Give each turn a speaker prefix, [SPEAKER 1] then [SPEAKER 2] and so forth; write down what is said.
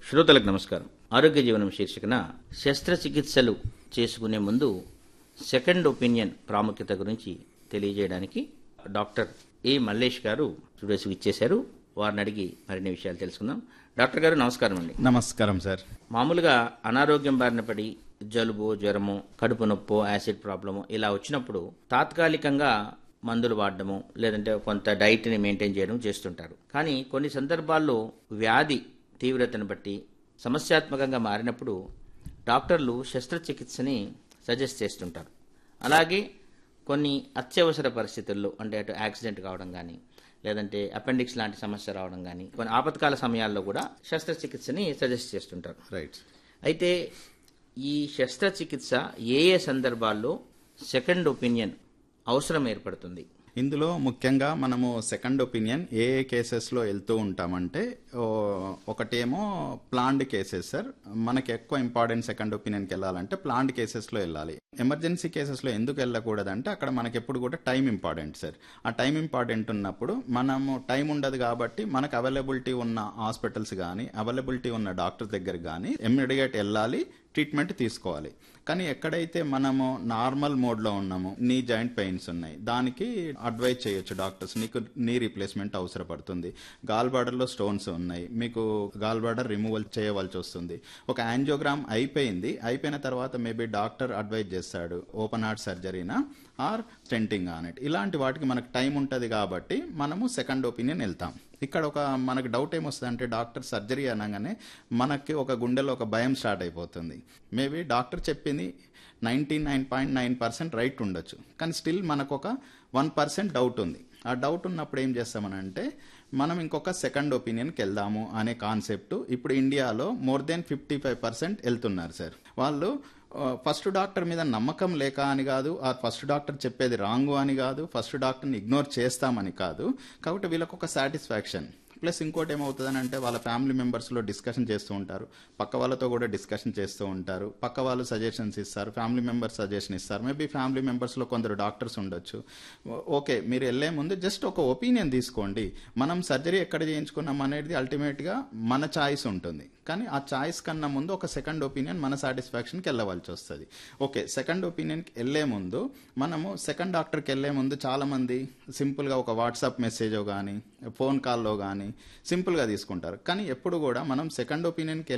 [SPEAKER 1] శ్రోతలకు నమస్కారం ఆరోగ్య జీవనం శీర్షికన శస్త్రచికిత్సలు చేసుకునే ముందు సెకండ్ ఒపీనియన్ ప్రాముఖ్యత గురించి తెలియజేయడానికి డాక్టర్ ఏ మల్లేష్ గారు స్టూడియోస్కి ఇచ్చేశారు వారిని అడిగి మరిన్ని విషయాలు తెలుసుకుందాం డాక్టర్ గారు నమస్కారం అండి
[SPEAKER 2] నమస్కారం సార్
[SPEAKER 1] మామూలుగా అనారోగ్యం బారిన పడి జలుబు జ్వరము కడుపు నొప్పో యాసిడ్ ప్రాబ్లము ఇలా వచ్చినప్పుడు తాత్కాలికంగా మందులు వాడడము లేదంటే కొంత డైట్ని మెయింటైన్ చేయడం చేస్తుంటారు కానీ కొన్ని సందర్భాల్లో వ్యాధి తీవ్రతను బట్టి సమస్యాత్మకంగా మారినప్పుడు డాక్టర్లు శస్త్రచికిత్సని సజెస్ట్ చేస్తుంటారు అలాగే కొన్ని అత్యవసర పరిస్థితుల్లో అంటే అటు యాక్సిడెంట్ కావడం కానీ లేదంటే అపెండిక్స్ లాంటి సమస్య రావడం కానీ కొన్ని ఆపత్కాల సమయాల్లో కూడా శస్త్రచికిత్సని సజెస్ట్ చేస్తుంటారు
[SPEAKER 2] రైట్
[SPEAKER 1] అయితే ఈ శస్త్రచికిత్స ఏ ఏ సందర్భాల్లో సెకండ్ ఒపీనియన్ అవసరం ఏర్పడుతుంది
[SPEAKER 2] ఇందులో ముఖ్యంగా మనము సెకండ్ ఒపీనియన్ ఏ ఏ కేసెస్లో వెళ్తూ ఉంటామంటే ఓ, ఒకటేమో ప్లాండ్ కేసెస్ సార్ మనకి ఎక్కువ ఇంపార్టెంట్ సెకండ్ ఒపీనియన్కి వెళ్ళాలంటే ప్లాండ్ కేసెస్లో వెళ్ళాలి ఎమర్జెన్సీ కేసెస్లో ఎందుకు వెళ్ళకూడదంటే అక్కడ మనకి ఎప్పుడు కూడా టైం ఇంపార్టెంట్ సార్ ఆ టైం ఇంపార్టెంట్ ఉన్నప్పుడు మనము టైం ఉండదు కాబట్టి మనకు అవైలబిలిటీ ఉన్న హాస్పిటల్స్ కానీ అవైలబిలిటీ ఉన్న డాక్టర్ దగ్గర కానీ ఇమ్మీడియట్ వెళ్ళాలి ట్రీట్మెంట్ తీసుకోవాలి కానీ ఎక్కడైతే మనము నార్మల్ మోడ్లో ఉన్నామో నీ జాయింట్ పెయిన్స్ ఉన్నాయి దానికి అడ్వైజ్ చేయొచ్చు డాక్టర్స్ నీకు నీ రీప్లేస్మెంట్ అవసరపడుతుంది గాల్ బార్డర్లో స్టోన్స్ ఉన్నాయి మీకు గాల్ బార్డర్ రిమూవల్ చేయవలసి వస్తుంది ఒక యాంజియోగ్రామ్ అయిపోయింది అయిపోయిన తర్వాత మేబీ డాక్టర్ అడ్వైజ్ చేస్తాడు ఓపెన్ హార్ట్ సర్జరీనా ఆర్ స్టెంటింగ్ ఆన్ ఇట్ ఇలాంటి వాటికి మనకు టైం ఉంటుంది కాబట్టి మనము సెకండ్ ఒపీనియన్ వెళ్తాం ఇక్కడ ఒక మనకు డౌట్ ఏమొస్తుంది అంటే డాక్టర్ సర్జరీ అనగానే మనకి ఒక గుండెలో ఒక భయం స్టార్ట్ అయిపోతుంది మేబీ డాక్టర్ చెప్పింది ninety nine point nine percent right ఉండొచ్చు కానీ స్టిల్ మనకు ఒక వన్ పర్సెంట్ డౌట్ ఉంది ఆ డౌట్ ఉన్నప్పుడు ఏం చేస్తామనంటే మనం ఇంకొక సెకండ్ ఒపీనియన్కి వెళ్దాము అనే కాన్సెప్ట్ ఇప్పుడు ఇండియాలో more than fifty five percent వెళ్తున్నారు సార్ వాళ్ళు ఫస్ట్ డాక్టర్ మీద నమ్మకం లేక అని కాదు ఆ ఫస్ట్ డాక్టర్ చెప్పేది రాంగు అని కాదు ఫస్ట్ డాక్టర్ని ఇగ్నోర్ చేస్తామని కాదు కాబట్టి వీళ్ళకి ఒక సాటిస్ఫాక్షన్ ప్లస్ ఇంకోటి ఏమవుతుందని అంటే వాళ్ళ ఫ్యామిలీ మెంబర్స్లో డిస్కషన్ చేస్తూ ఉంటారు పక్క వాళ్ళతో కూడా డిస్కషన్ చేస్తూ ఉంటారు పక్క వాళ్ళు సజెషన్స్ ఇస్తారు ఫ్యామిలీ మెంబర్స్ సజెషన్ ఇస్తారు మేబీ ఫ్యామిలీ మెంబర్స్లో కొందరు డాక్టర్స్ ఉండొచ్చు ఓ- ఓకే మీరు వెళ్ళే ముందు జస్ట్ ఒక ఒపీనియన్ తీసుకోండి మనం సర్జరీ ఎక్కడ చేయించుకున్నాం అనేది అల్టిమేట్గా మన చాయిస్ ఉంటుంది కానీ ఆ చాయిస్ కన్నా ముందు ఒక సెకండ్ ఒపీనియన్ మన సాటిస్ఫాక్షన్కి వెళ్ళవలసి వస్తుంది ఓకే సెకండ్ ఒపీనియన్కి వెళ్ళే ముందు మనము సెకండ్ డాక్టర్కి వెళ్ళే ముందు చాలామంది సింపుల్గా ఒక వాట్సాప్ మెసేజో కానీ ఫోన్ కాల్లో కానీ సింపుల్గా తీసుకుంటారు కానీ ఎప్పుడు కూడా మనం సెకండ్ ఒపీనియన్కి